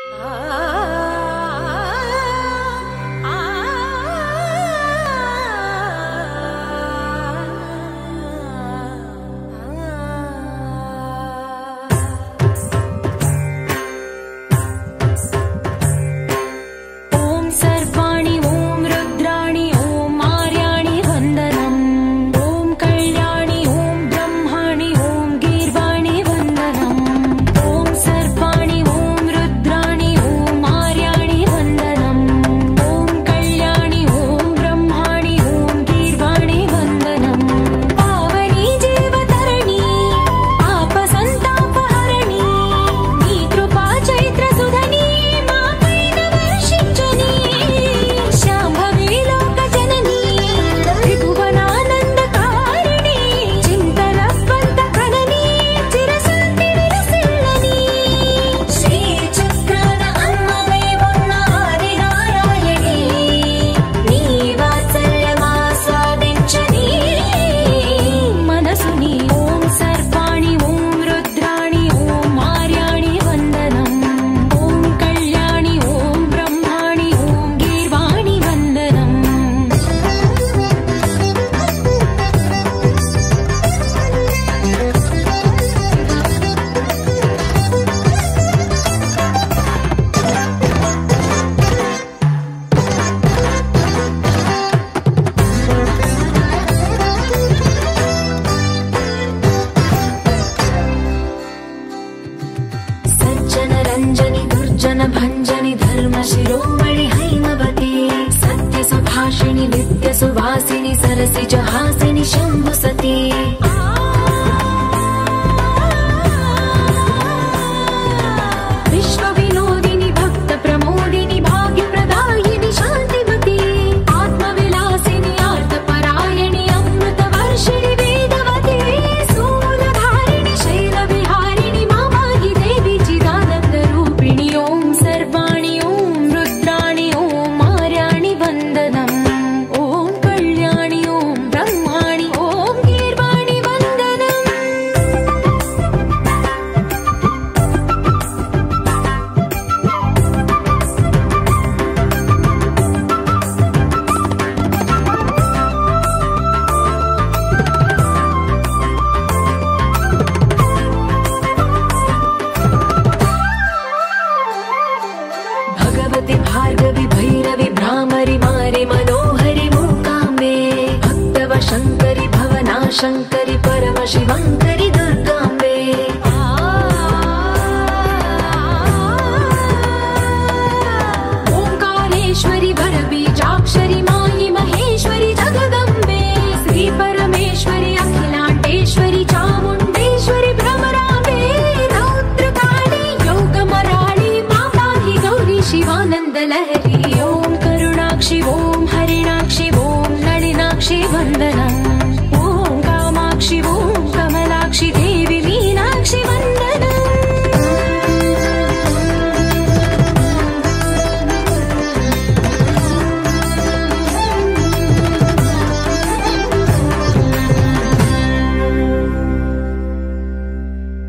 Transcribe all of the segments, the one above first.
ॐ सर्वाणि ॐ रुद्राणि ॐ मार्याणि वन्दनम् ॐ कल्याणि ॐ ब्रह्माणि ॐ गीर्वाणि वन्दनम् ॐ सर्वाणि ॐ रुद्राणि ॐ मार्याणि वन्दनम् ॐ कल्याणि ॐ ब्रह्माणि ॐ गीर्वाणि वन्दनम् पावनी जीवतरणि आपसन्तापहरणि నీ కృపా చైత్ర సుధని మా పైన వర్షించుని శాంభవి లోక జనని త్రిభువనానందకారిణి చింతరప్పంత కనని చిరశాంతి విలసిల్లని శ్రీ చక్రాన అమ్మవై ఉన్న ఆది నారాయణి నీ వాత్సల్యమాస్వాదించని మనసుని ఓం సర్వాణి ఓం రుద్రాణి ఓం మార్యాణి వందనం ఓం కళ్యాణి ఓం బ్రహ్మాణి ఓం గీర్వాణి వందనం సజ్జన రంజని దుర్జన భంజని ధర్మ శిరోమణి హైమవతి సత్య సుభాషిణి నిత్య సువాసిని సరసి జహాసిని శంభు సతి విశ్వ వినోదిని భక్త ప్రమోదిని భాగ్య ప్రదాయిని శాంతిమతి ఆత్మ విలాసిని ఆర్త పరాయణి అమృత వర్షిణి వేదవతి శూలధారిణి శైల విహారిణి మామాగి దేవి చిదానంద రూపిణి ఓం సర్వాణి ఓం రుద్రాణి ఓం మార్యాణి వందనం ఓం కళ్యాణి ఓం బ్రహ్మాణి ఓం గీర్వాణి వందనం भगवति भार्गवि भैरवि भ्रामरि मारि मनोहरि मूकाम्बे भक्तव शङ्करि भवना शङ्करि परम शिवङ्करि दुर्गाम्बे ओङ्कारेश्वरि वरबीजाक्षरि मायि महेश्वरि जगदम्बे श्री परमेश्वरि अखिलाण्डेश्वरि चामुण्डेश्वरि भ्रमराम्बे रौद्रकाली योगमराळि माताहि गौरी शिवानन्दलहरी ॐ करुणाक्षि ॐ हरिणाक्षि ॐ नളിनाक्षि वन्दनम् ॐ कामाक्षि ॐ कमलाक्षि देवि मीनाक्षि वन्दनम्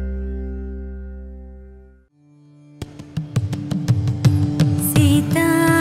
सीता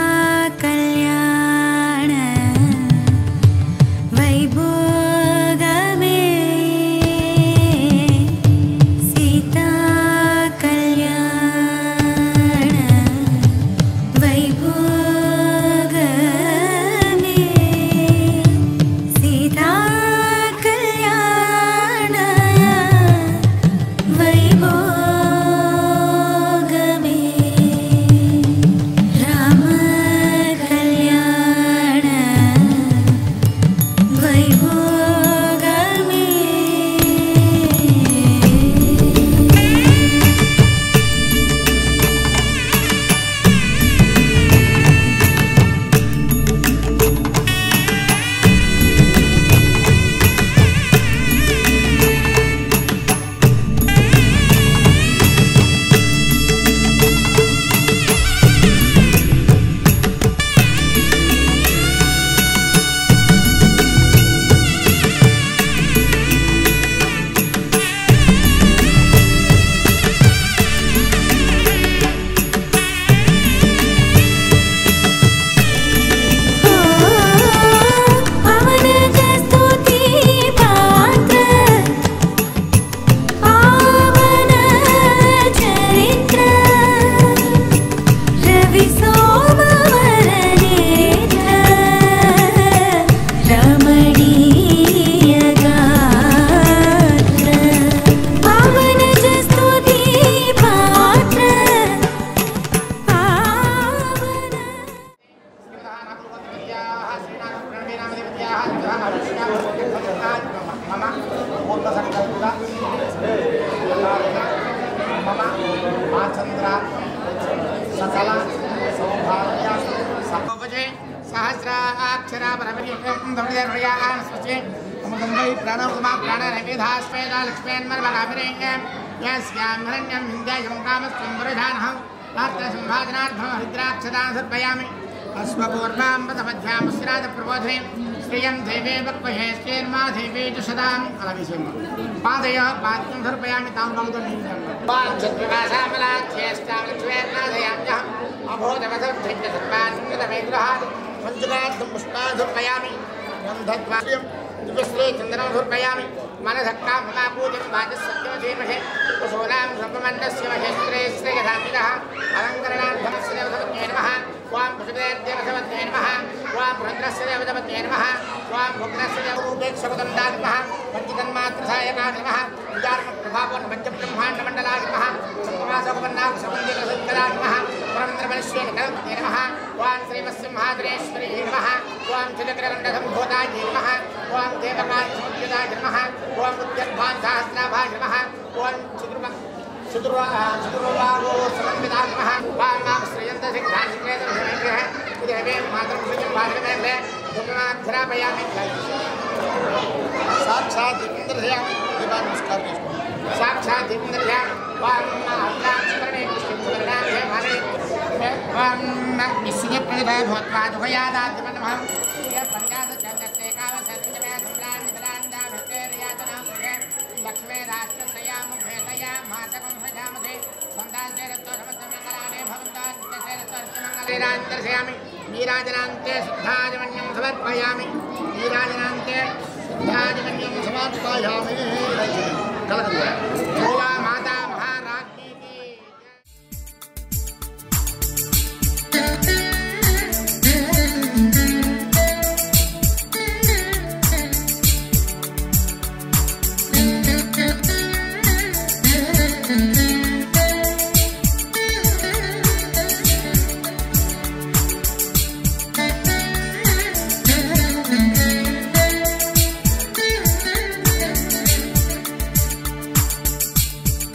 दौड़िदर्भयान् स्वस्ति अमृतं वै प्राणोपमा प्राणनैवेधास्वेदा लक्ष्मीन्मर्मगाभिरेण्यं यस्यां हिरण्यं विन्द्यायं कामस्त्वं वरुधानः रात्रसम्भाजनार्थं हरिद्राक्षदान् सर्पयामि अश्वपूर्णां पदमध्यां श्रादप्रबोधे श्रियं देवे वक्महे श्रीर्मा देवे च सदाम् अलविषयं पादयः पाद्यं सर्पयामि तां भवतो पाञ्चत्रिवासामलाध्येष्टामलक्ष्मेर्नाथयाम्यः अभोधवसर्भेन्द्रसर्वान् पञ्चकार्थं पुष्पान् सर्पयामि गन्धद्वार्यं दिवश्रे चन्दनं सर्पयामि मनसक्कां मकापूजं वाचसत्यमधीमहे कुशोलां सर्वमण्डस्य महेश्वरे श्रेयधापितः अलङ्करणार्थमस्य देवसवत्ये नमः त्वां पशुदेवदेवसवत्ये नमः त्वां रुद्रस्य देवसवत्ये नमः त्वां भुग्नस्य देवरूपेक्षपदं दानमः पञ्चतन्मात्रसायकाय नमः विचारप्रभावन् पञ्चब्रह्माण्डमण्डलाय नमः सप्तमासोपन्नाकुसमन्दिरसत्कराय नमः परमन्द्रमनुष्ये नमः त्वां श्रीमत्सिंहादरेश्वरी नमः त्वां चलक्रगण्डसम्भूताय नमः त्वां देवकालसमुद्यताय नमः त्वां उद्यद्भान् सहस्राभाय नमः त्वां चतुर्म चतुर्वागो समन्विताय नमः त्वां मां श्रियन्त सिद्धासिकेतविग्रह देवे मातरं श्रियं भागमेले धुमाक्षरापयामि साक्षात् दीपेन्द्रया देवा नमस्कार साक्षात् दीपेन्द्रया त्वां अल्लास्मरणे पुष्पिस्मरणाय माने त्वां निश्चयप्रतिभा भूत्वा दुःखयादाद्यमनमः पञ्चाशचन्द्रस्ते कामसत्यमे सम्रान्धरान्दाभितेर्यातनां गृहे लक्ष्मे राष्ट्रसयामुखेतया मासकं सजामसे सन्दासेरत्वसमस्तमङ्गलाने भवन्तान्त्यसेरत्वमङ्गलेरान्तर्शयामि नीराजनान्ते शुद्धाजमन्यं समर्पयामि नीराजनान्ते शुद्धाजमन्यं समर्पयामि भोला माता महाराज्ञी की जय। Thank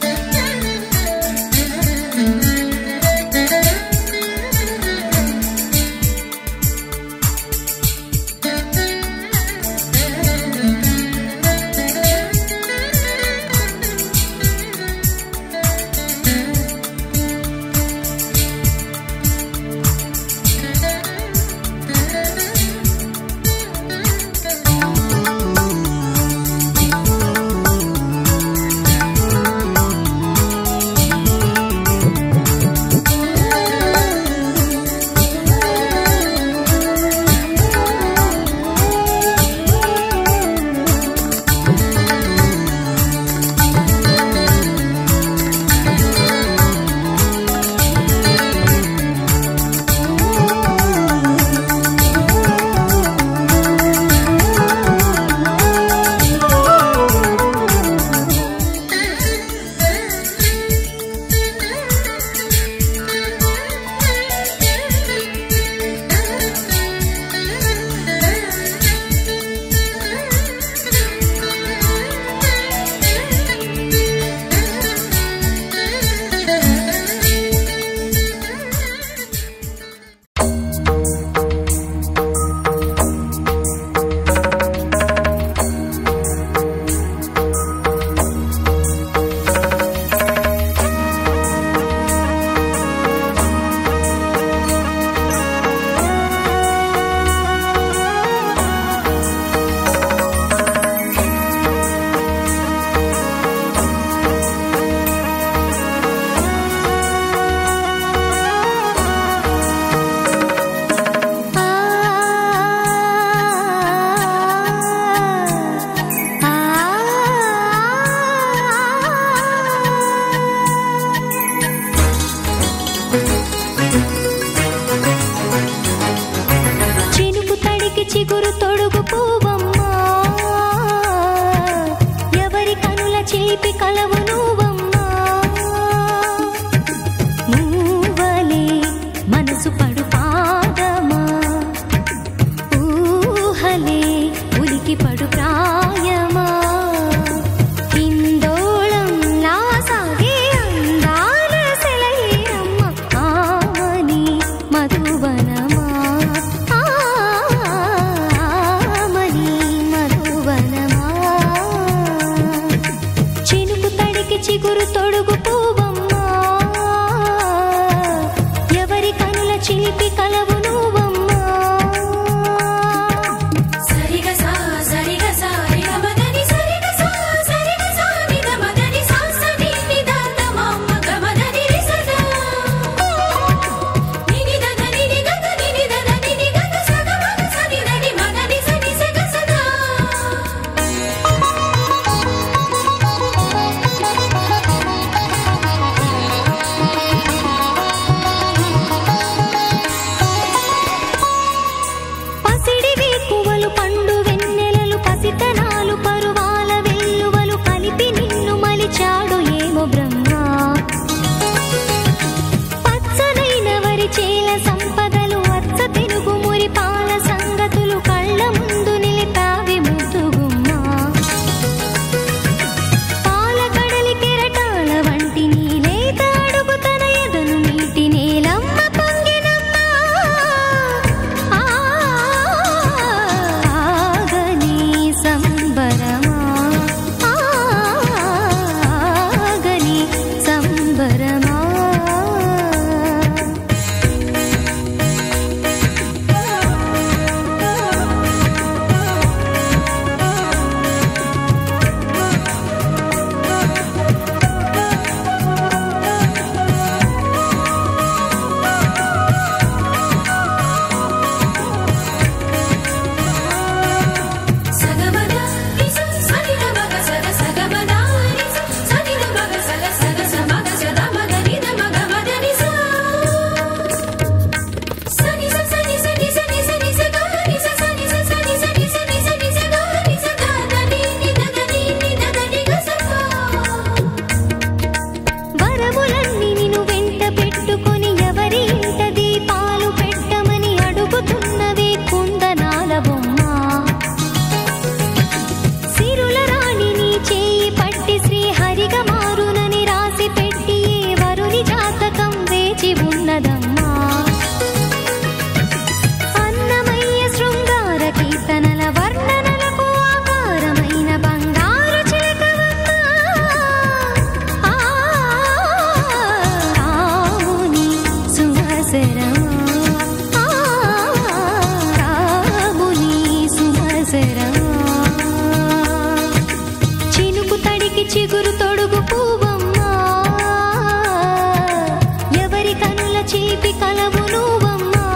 చిలిపి కలవు నువ్వమ్మా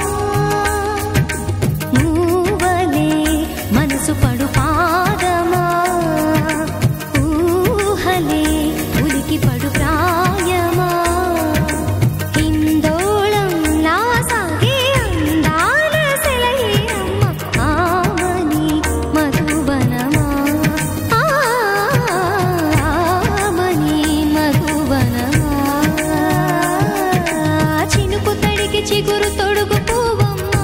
మూవలే మనసు పడు పాదమా ఊహలే ఉలికి పడు ప్రాయమా హిందోళం నా సాగే అందాల సెలయేరమ్మ ఆమని మధువనమా ఆమని మధువనమా చినుకు తడికి చిగురు తొడుగు పువ్వమ్మా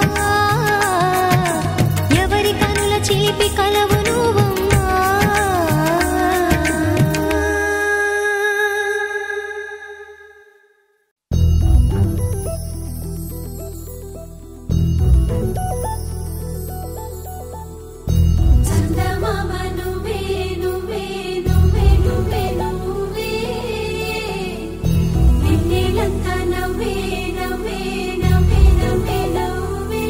ఎవరి కనుల చిలిపి కలవు నువ్వమ్మా చందమామ నువ్వే నువ్వే నువ్వే నువ్వే నువ్వే వెన్నెలంతా నవ్వే నవ్వే నవ్వే నవ్వే నవ్వే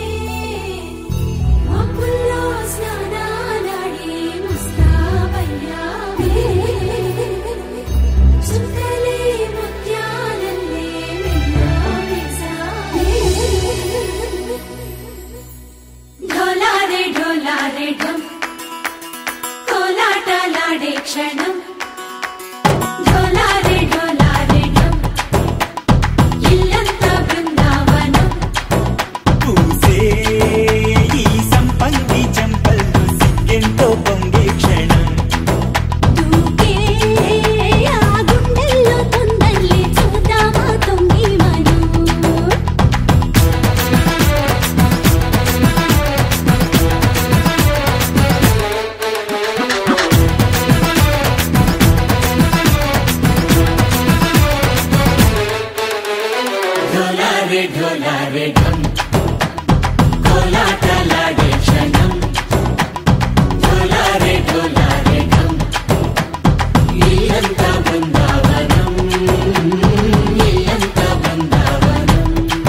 మబ్బుల్లో స్నానాలాడి ముస్తాబయ్యావే చుక్కలే ముత్యాలల్లే మెల్లావేశావే ढोलारे ढोलारे ढम కోలాటలాడే క్షణం ఢోలారే ఢోలారే ఢమ్ ఇల్లంతా బృందావనం పూసే ఈ సంపంగి చెంపల్లో సిగ్గెంతో పొంగే క్షణం దూకే ఆ గుండెల్లో తొందల్లి చూద్దామా తొంగి మనం ढोलारे ढोलारे ढम కోలాటలాడే క్షణం ढोलारे ढोलारे ढम ఇల్లంతా బృందావనం ఇల్లంతా బృందావనం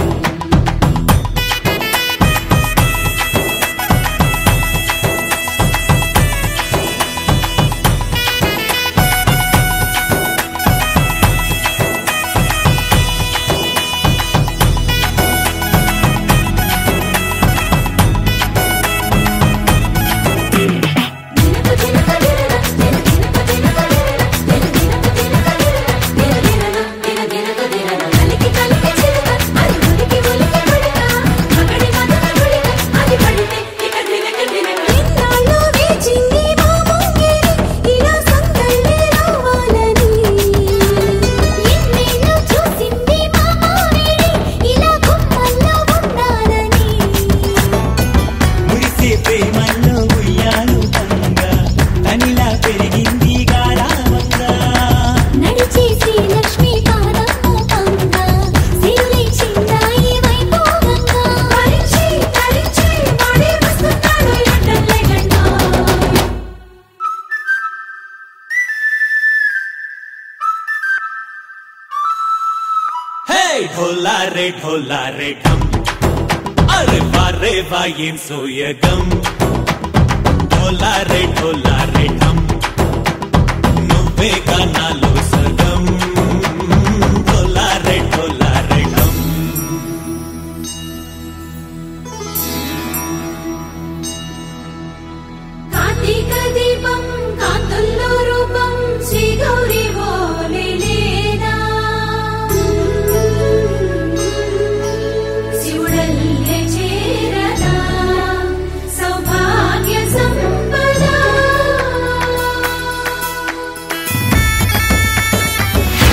మురిసే ప్రేమల్లో ఉయ్యాలు పంగా తనిలా పెరిగింది గారావంగా నడిచే శ్రీలక్ష్మి పాదము పంగ సిరులై చిందాయి వైభోగంగా తరించి తరించి వాడే వస్తున్నాడు ఎండలే గండా హే ఢోలా రే ఢోలా రే ఢమ్ అరే వారే వాయేం సోయగం ఢోలా రే ఢోలా రే ఢమ్ నువ్వే గానాలో సగం ఢోలా రే ఢోలా రే ఢమ్ కార్తీక దీపం కాంతుల్లో రూపం శ్రీ గౌరీ ఓలే లేదా శివుడల్లే చేరదా సౌభాగ్య సంపద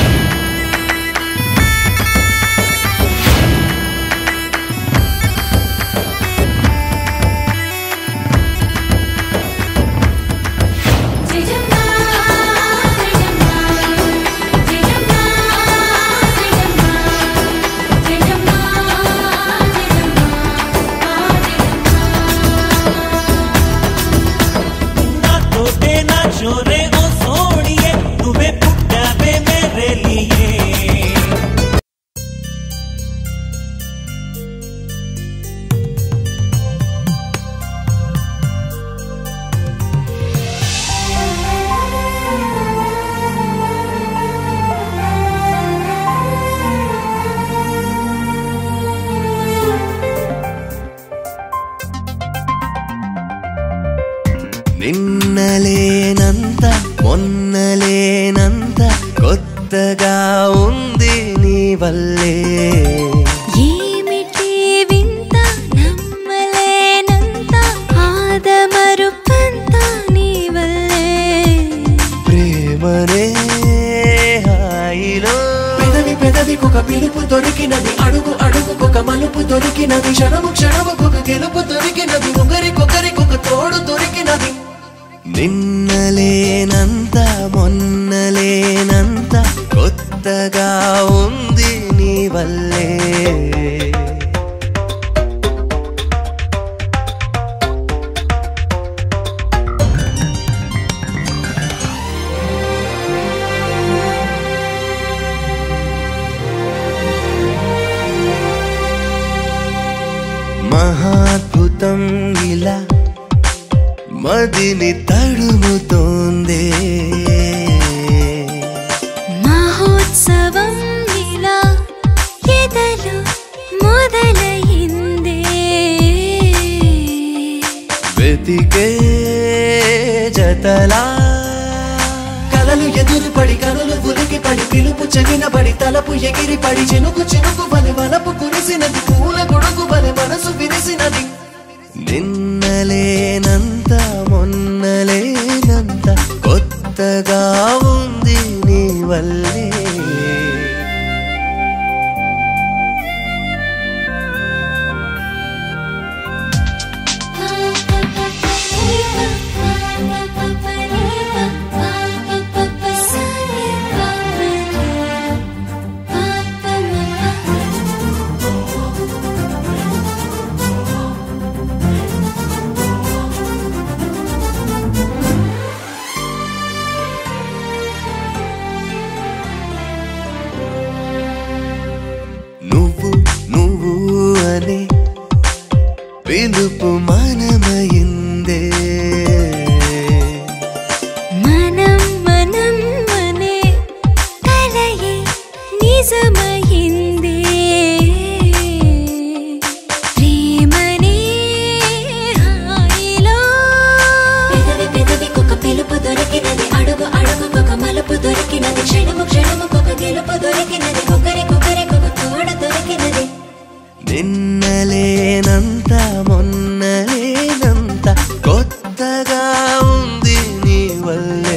వల్లే ఏమిటి వింత నమ్మలేనంత ఆదమరుపంత నీ వల్లే ప్రేమనే హాయిలో పెదవి పెదవికొక పిలుపు దొరికినది అడుగు అడుగుకొక మలుపు దొరికినది క్షణము క్షణముకొక గెలుపు దొరికినది ఒకరికొకరికొక తోడు దొరికినది నిన్నలేనంత మొన్నలేనంత కొత్తగా ఉంది నీ వల్లే మహాద్భుతం ఇలా మదిని తడుముతోందే మహోత్సవం ఇలా ఎదలు మొదలైందే వెతికే జతలా కలలు ఎదురు పడి కనులు ఉలికి పడి పిలుపు చెవిన పడి తలపు ఎగిరి పడి చెనుకు చెనుకు బలి వలపు కురిసినది పూల గొడుగు బలి మనసు విరిసినది నిన్నలేనంత మొన్నలేనంత కొత్తగా ఉంది నీ వల్లే నువ్వు నువ్వు అనే పిలుపు మనమయిందే మనం మనం మనే కలయే నిజమయిందే ప్రేమనే హాయిలో పెదవి పెదవికొక పిలుపు దొరికినది అడుగు అడుగుకొక మలుపు దొరికినది క్షణము క్షణముకొక గెలుపు దొరికినది ఒకరికొకరికొక తోడు దొరికినది నిన్నలేనంత మొన్నలేనంత కొత్తగా ఉంది నీ వల్లే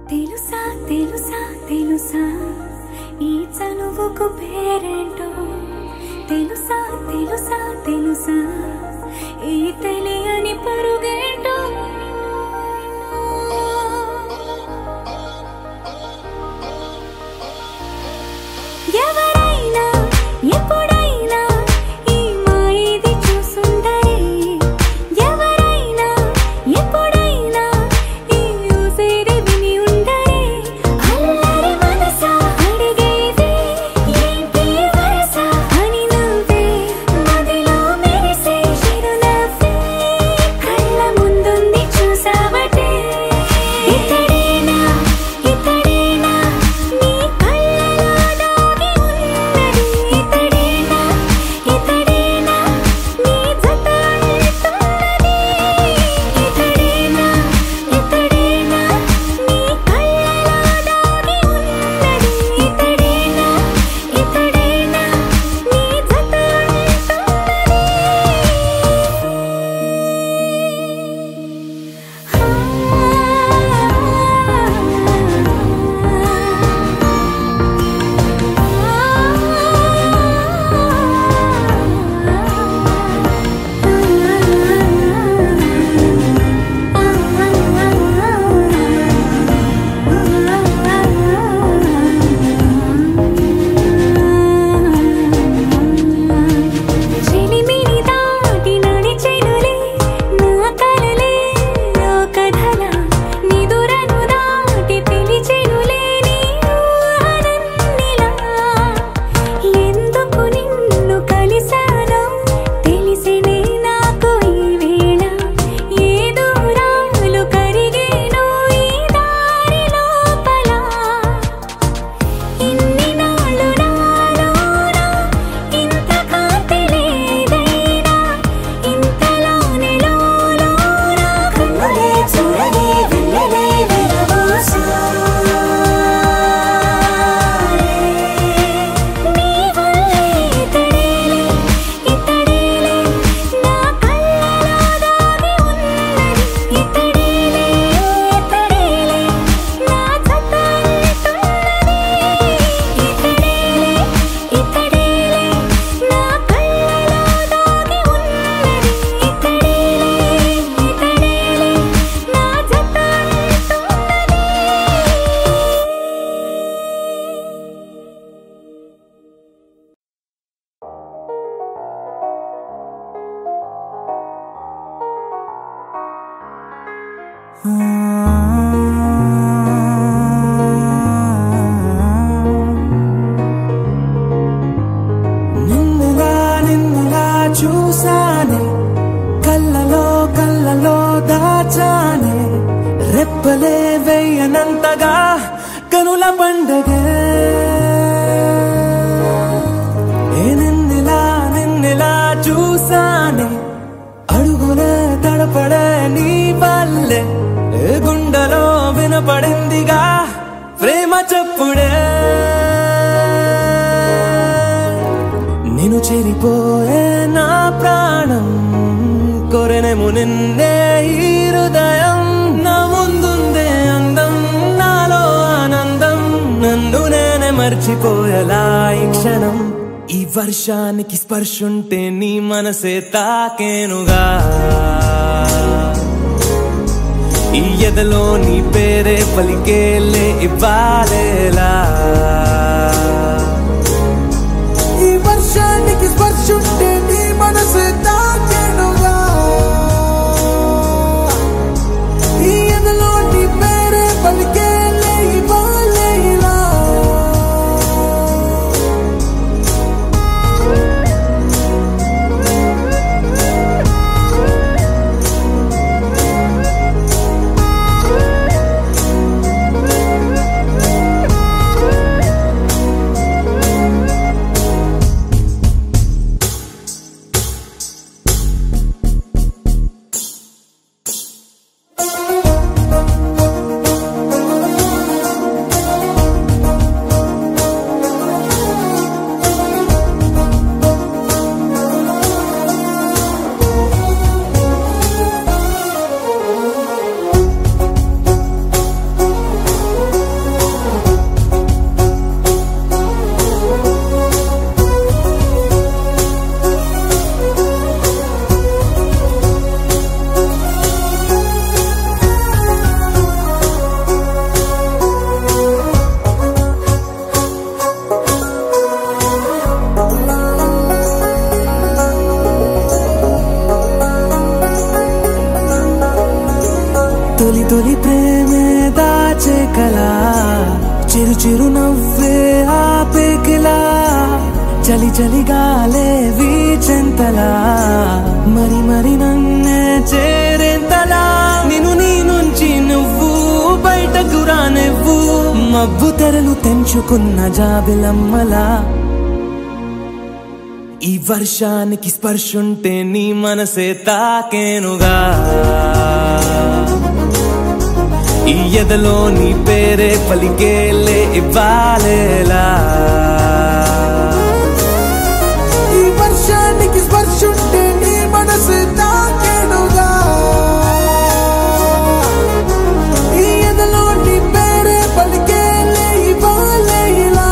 తెలుసా తెలుసా తెలుసా ఈ చనువుకు పేరేంటో తెలుసా తెలుసా తెలుసా ఈ తెలియని పరుగేంటో ఎవరైనా ఎప్పుడైనా ఈ మాయది చూసుండరే ఎవరైనా ఎప్పుడైనా ఈ ఊసేది విని ఉండరే అల్లరి మనసా అడిగేది ఏంటి వరస అని నువ్వే మదిలో మెరిసే చిరునవ్వే కళ్ళ ముందుంది చూసావటే ఇతడేనా ఇతడేనా నీ కళ్ళలో దాగి ఉన్నది ఇతడేనా ఇతడేనా నీ జత అంటున్నది ఇతడేనా ఇతడేనా నీ కళ్ళలో దాగి ఉన్నది ఇతడేనా ఇతడేనా నీ జత చిలిమిని దాటి నడిచెనులే నా కలలే ఓ కథల నిదురను దాటి పిలిచెనులే నీ ఊహలన్నిలా ఎందుకు నిన్ను కలిసానో తెలిసినే నాకు ఈ వేళ ఏ దూరాలు కరిగేనో ఈ దారి లోపల ఇన్ని నాళ్ళు నాలోన ఇంత కాంతి లేదైనా ఇంతలోనే లోలోన కన్నులే చూడలే వెన్నెలే విరబూసారే నీ వల్లే ఇతడేలే ఇతడేలే నా కళ్ళలో దాగి ఉన్నది ఇతడేలే ఇతడేలే నా జత అంటున్నది ఇతడేలే ఇతడేలే నా కళ్ళలో దాగి ఉన్నది ఇతడేలే ఇతడేలే నా జత అంటున్నది నిన్నులా నిన్నులా చూసానే కళ్ళలో కళ్ళలో దాచానే రెప్పలే వెయ్యనంతగా కనుల పండగే ఏ నిన్నిలా నిన్నిలా చూసానే అడుగునే తడపడే నీ వల్లే ఏ గుండెలో వినపడిందిగా ప్రేమ చెప్పుడే నేను చెరిపోయే నా ప్రాణం కొరెనేమో నిన్నే ఈ హృదయం నా ముందుందే అందం నాలో ఆనందం నన్ను నేనే మర్చిపోయేలా ఈ క్షణం ఈ వర్షానికి స్పర్శుంటే నీ మనసే తాకేనుగా ఈ ఎదలో నీ పేరే పలికేలే ఇవ్వాలేలా ఈ వర్షానికి స్పర్శుంటే నీ మనసు తాకెనుగా ఈ ఎదలో నీ పేరే పలికేలే ఇవ్వాలేలా ఆ తొలి ప్రేమే దాచే కలా చిరు చిరు నవ్వే ఆపే కిలా చలి చలి గాలే వీచెంతలా మరి మరి నన్నే చేరేంతలా నిన్ను నీ నుంచి నువ్వు బయటకు రానివ్వు మబ్బు తెరలు తెంచుకున్న జాబిలమ్మలా ఈ వర్షానికి స్పర్శుంటే నీ మనసే తాకేనుగా ఈ ఎదలో నీ పేరే పలికేలే ఇవ్వాలేలా ఈ వర్షానికి స్పర్శుంటే నీ మనసే తాకేనుగా ఈ ఎదలో నీ పేరే పలికేలే ఇవ్వాలే ఇలా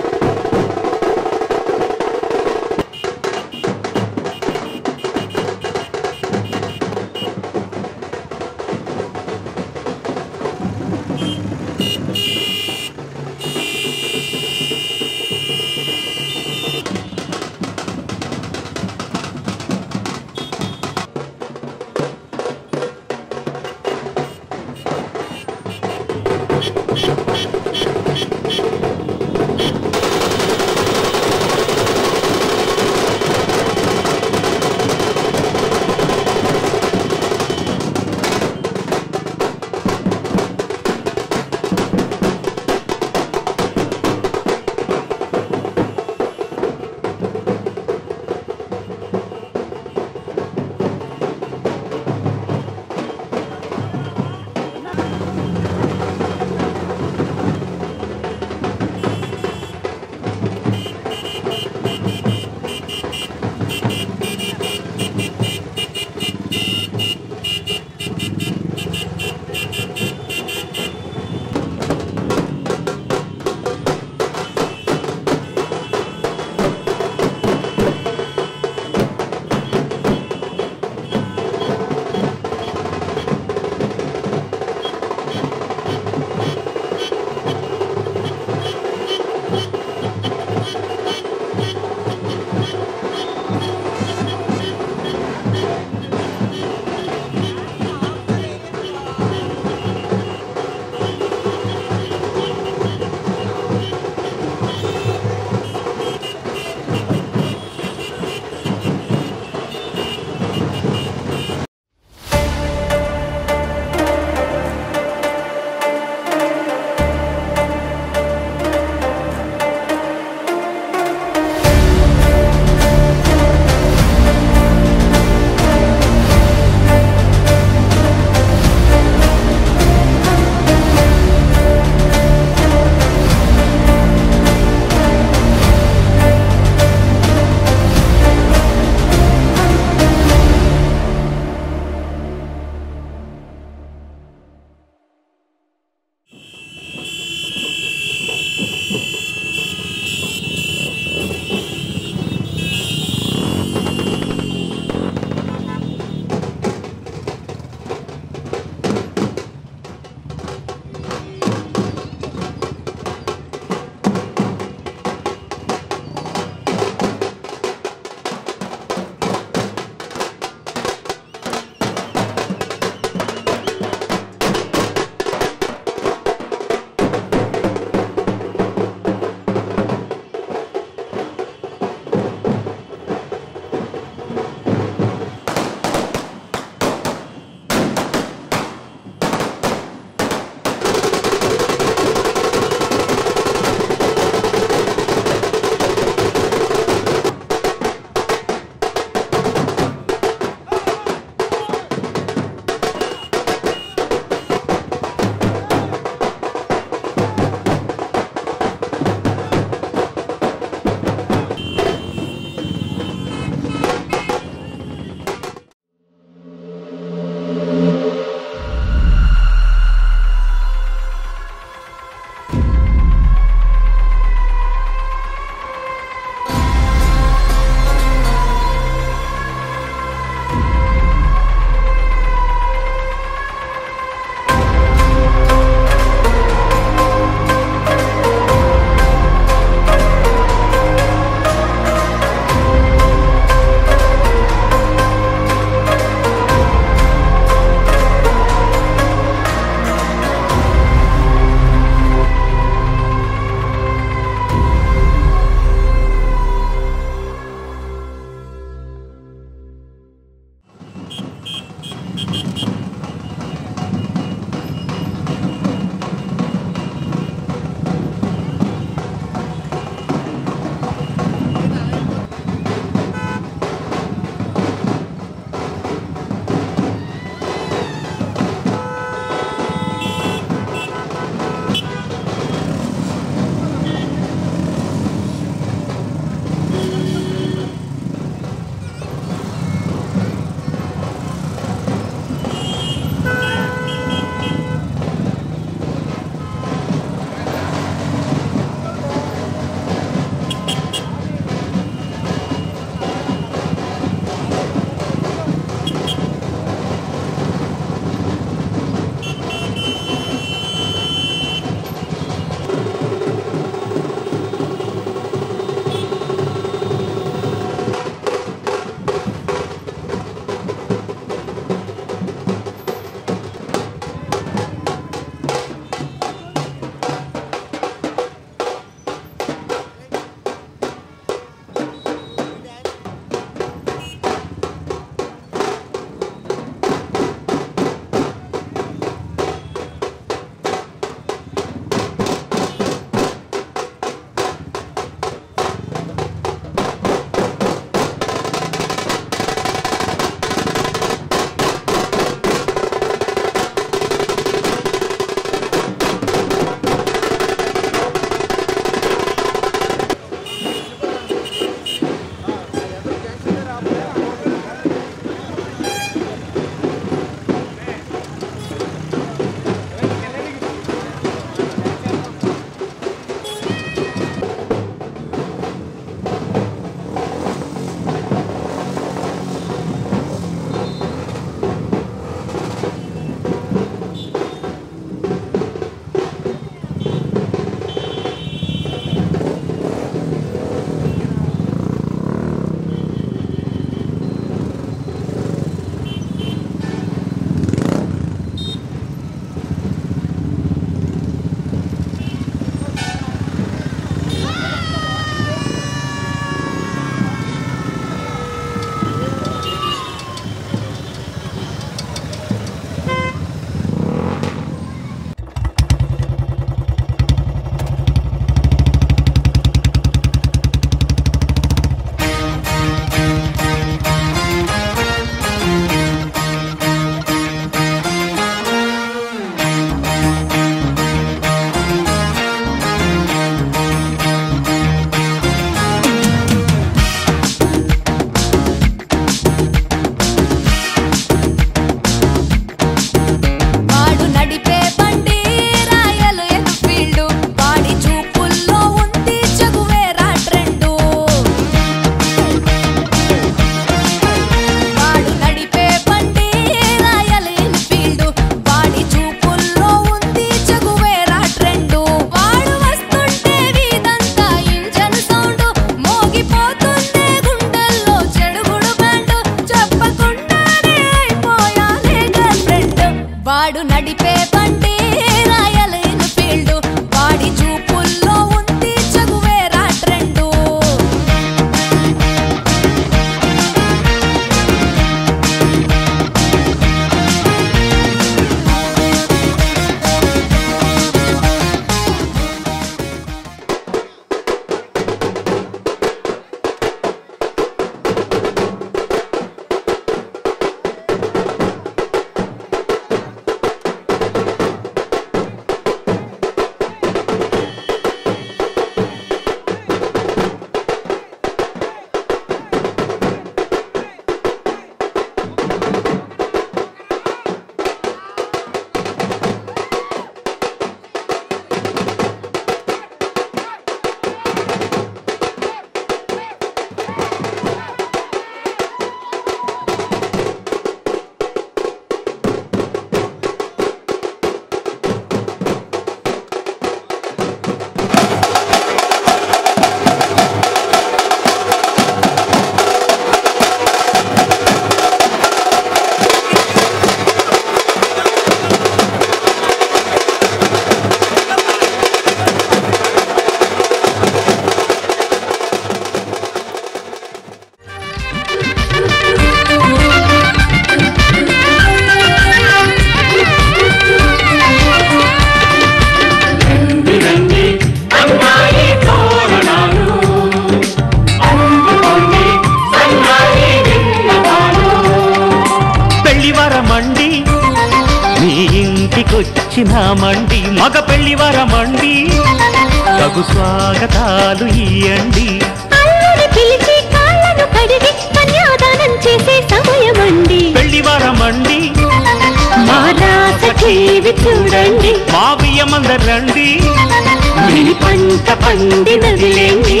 వచ్చినామండి మగ పెళ్లి వరమండి తగు స్వాగతాలు ఇయ్యండి అల్లుని పిలిచి కాళ్ళను కడిగి కన్యాదానం చేసే సమయమండి పెళ్లి వరమండి మా రాసకేవి చూడండి మా బియ్యమందరండి మీ పంట పండినదిలేండి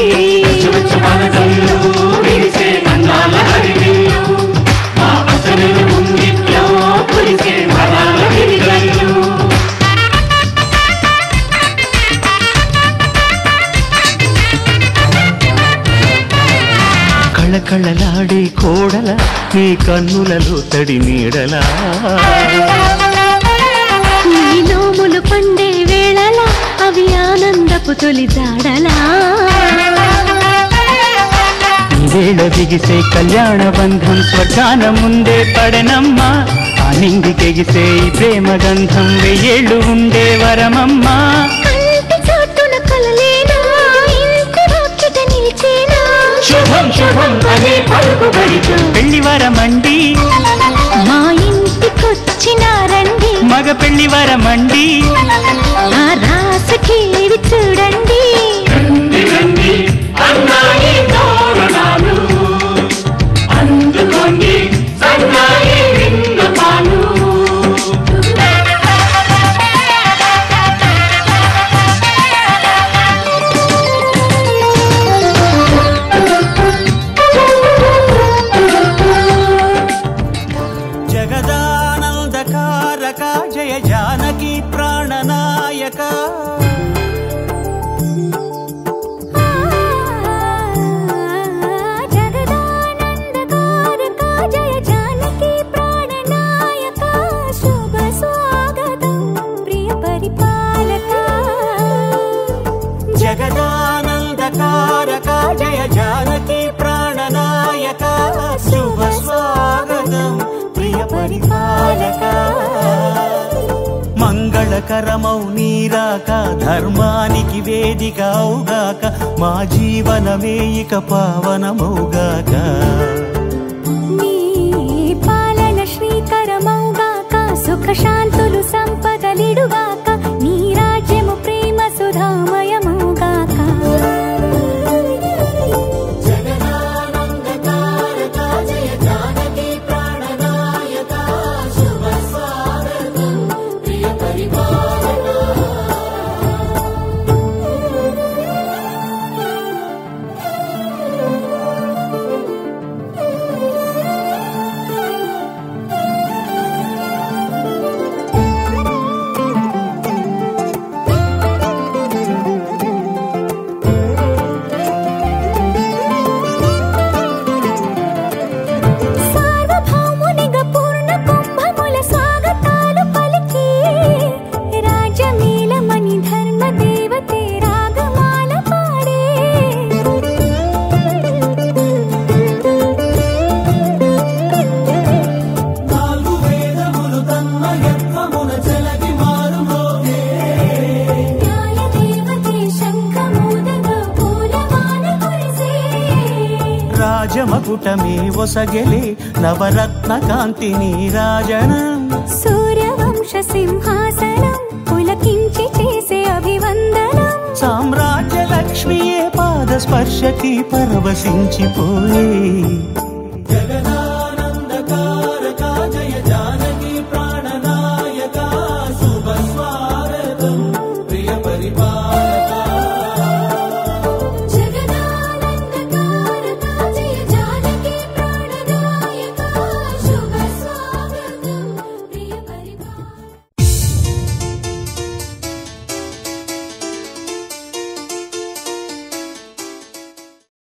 కళకళలాడే కోడల నీ కన్నులలో తడి నీడలా ఈ నోములు పండే వేళలా అవి ఆనందపు తొలి జాడలా వేళ బిగిసే కళ్యాణ బంధం స్వర్గాన ముందే పడనమ్మా ఆ నింగికెగిసే ఈ ప్రేమ గంధం వెయ్యేళ్ళు ఉండే వరమమ్మా కంటి చాటున కలలేనా ఇంటి వాకిట నిలిచేనా శుభం శుభం అనే పలుకుబడితో పెళ్లి వరమండి మా ఇంటికొచ్చినారండి మగ పెళ్లి వరమండి ఆ రాసకేవి చూడండి జగదానందకారక జయ జానకి ప్రాణనాయక జగదానందకారక జయ జానకి ప్రాణనాయక శుభ స్వాగతం ప్రియ పరిపాలక జగదానందకారక జయ జానకి ప్రాణనాయక శుభ స్వాగతం ప్రియ పరిపాలక మంగళకరమౌ నీరాక ధర్మానికి వేదిక అవుగాక మా జీవనమే ఇక పావనమౌగాక నీ పాలన శ్రీకరమౌగాక సుఖ శాంతులు సంపదలిడుగాక నీ రాజ్యము ప్రేమ సుధామయమౌగాక సార్వభౌమునిగా పూర్ణ కుంభముల స్వాగతాలు పలికి రాజమీలమణి ధర్మ దేవతే రాగమాల పాడే న్యాయ దేవతే శంఖమూదగా పూలవాన కురిసే రాజమకుటమే ఒసగెలే నవరత్న కాంతిని రాజనం సూర్యవంశ సింహాసనం పులకించి చేసే అభివందనం సామ్రాజ్య లక్ష్మియే పాద స్పర్శకి పరవశించిపోయే జగదా